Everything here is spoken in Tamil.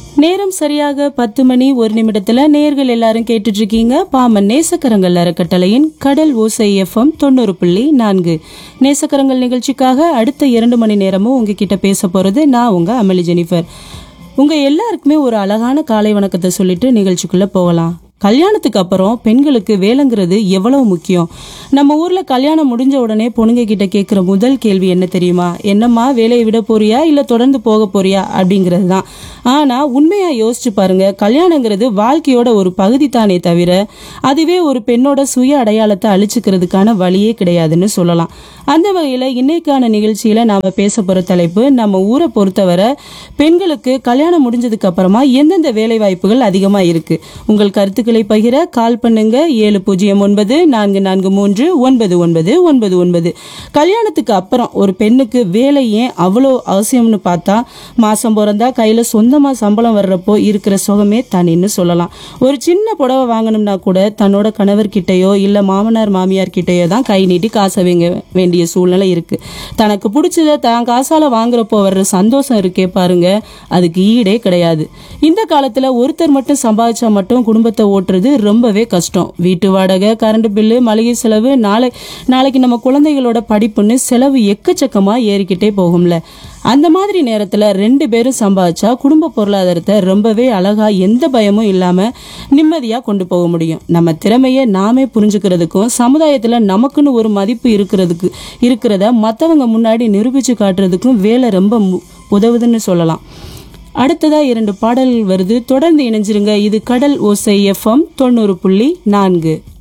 நேரம் சரியாக பத்து மணி ஒரு நிமிடத்துல நேர்கள் எல்லாரும் கேட்டுட்டு இருக்கீங்க பாமன் நேசக்கரங்கள் அறக்கட்டளையின் கடல் ஓசை எஃப்எம் தொண்ணூறு புள்ளி நான்கு நேசக்கரங்கள் நிகழ்ச்சிக்காக அடுத்த இரண்டு மணி நேரமும் உங்ககிட்ட பேச போறது நான் உங்க அமளி ஜெனிஃபர் உங்க எல்லாருக்குமே ஒரு அழகான காலை வணக்கத்தை சொல்லிட்டு நிகழ்ச்சிக்குள்ள போகலாம் கல்யாணத்துக்கு அப்புறம் பெண்களுக்கு வேலைங்கிறது எவ்வளவு முக்கியம் நம்ம ஊர்ல கல்யாணம் முடிஞ்ச உடனே பொண்ணுங்க கிட்ட கேட்குற முதல் கேள்வி என்ன தெரியுமா என்னம்மா வேலையை விட போறியா இல்ல தொடர்ந்து போக போறியா அப்படிங்கிறது தான் ஆனா உண்மையா யோசிச்சு பாருங்க கல்யாணங்கிறது வாழ்க்கையோட ஒரு பகுதி தானே தவிர அதுவே ஒரு பெண்ணோட சுய அடையாளத்தை அழிச்சுக்கிறதுக்கான வழியே கிடையாதுன்னு சொல்லலாம் அந்த வகையில இன்னைக்கான நிகழ்ச்சியில நாம பேச போற தலைப்பு நம்ம ஊரை பொறுத்தவரை பெண்களுக்கு கல்யாணம் முடிஞ்சதுக்கு அப்புறமா எந்தெந்த வேலை வாய்ப்புகள் அதிகமா இருக்கு உங்கள் கருத்துக்களை பகிர கால் பண்ணுங்க ஏழு பூஜ்ஜியம் ஒன்பது நான்கு நான்கு மூன்று ஒன்பது ஒன்பது ஒன்பது ஒன்பது கல்யாணத்துக்கு அப்புறம் ஒரு பெண்ணுக்கு வேலை ஏன் அவ்வளோ அவசியம்னு பார்த்தா மாசம் பிறந்தா கையில சொந்தமா சம்பளம் வர்றப்போ இருக்கிற சுகமே தனின்னு சொல்லலாம் ஒரு சின்ன புடவை வாங்கணும்னா கூட தன்னோட கணவர்கிட்டயோ இல்ல மாமனார் மாமியார் கிட்டயோ தான் கை நீட்டி காசை வாங்க வேண்டிய சூழ்நிலை இருக்கு தனக்கு பிடிச்சத தான் காசால வாங்குறப்போ வர்ற சந்தோஷம் இருக்கே பாருங்க அதுக்கு ஈடே கிடையாது இந்த காலத்துல ஒருத்தர் மட்டும் சம்பாதிச்சா மட்டும் குடும்பத்தை ஓட்டுறது ரொம்பவே கஷ்டம் வீட்டு வாடகை கரண்ட் பில்லு மளிகை செலவு நாளை நாளைக்கு நம்ம குழந்தைகளோட படிப்புன்னு செலவு எக்கச்சக்கமா ஏறிக்கிட்டே போகும்ல அந்த மாதிரி நேரத்துல ரெண்டு பேரும் சம்பாதிச்சா குடும்ப பொருளாதாரத்தை ரொம்பவே அழகா எந்த பயமும் இல்லாம நிம்மதியா கொண்டு போக முடியும் நம்ம திறமைய நாமே புரிஞ்சுக்கிறதுக்கும் சமுதாயத்துல நமக்குன்னு ஒரு மதிப்பு இருக்கிறதுக்கு இருக்கிறத மத்தவங்க முன்னாடி நிரூபிச்சு காட்டுறதுக்கும் வேலை ரொம்ப மு- உதவுதுன்னு சொல்லலாம் அடுத்ததா இரண்டு பாடல்கள் வருது தொடர்ந்து இணைஞ்சிருங்க இது கடல் ஓசை எஃப்எம் தொண்ணூறு புள்ளி நான்கு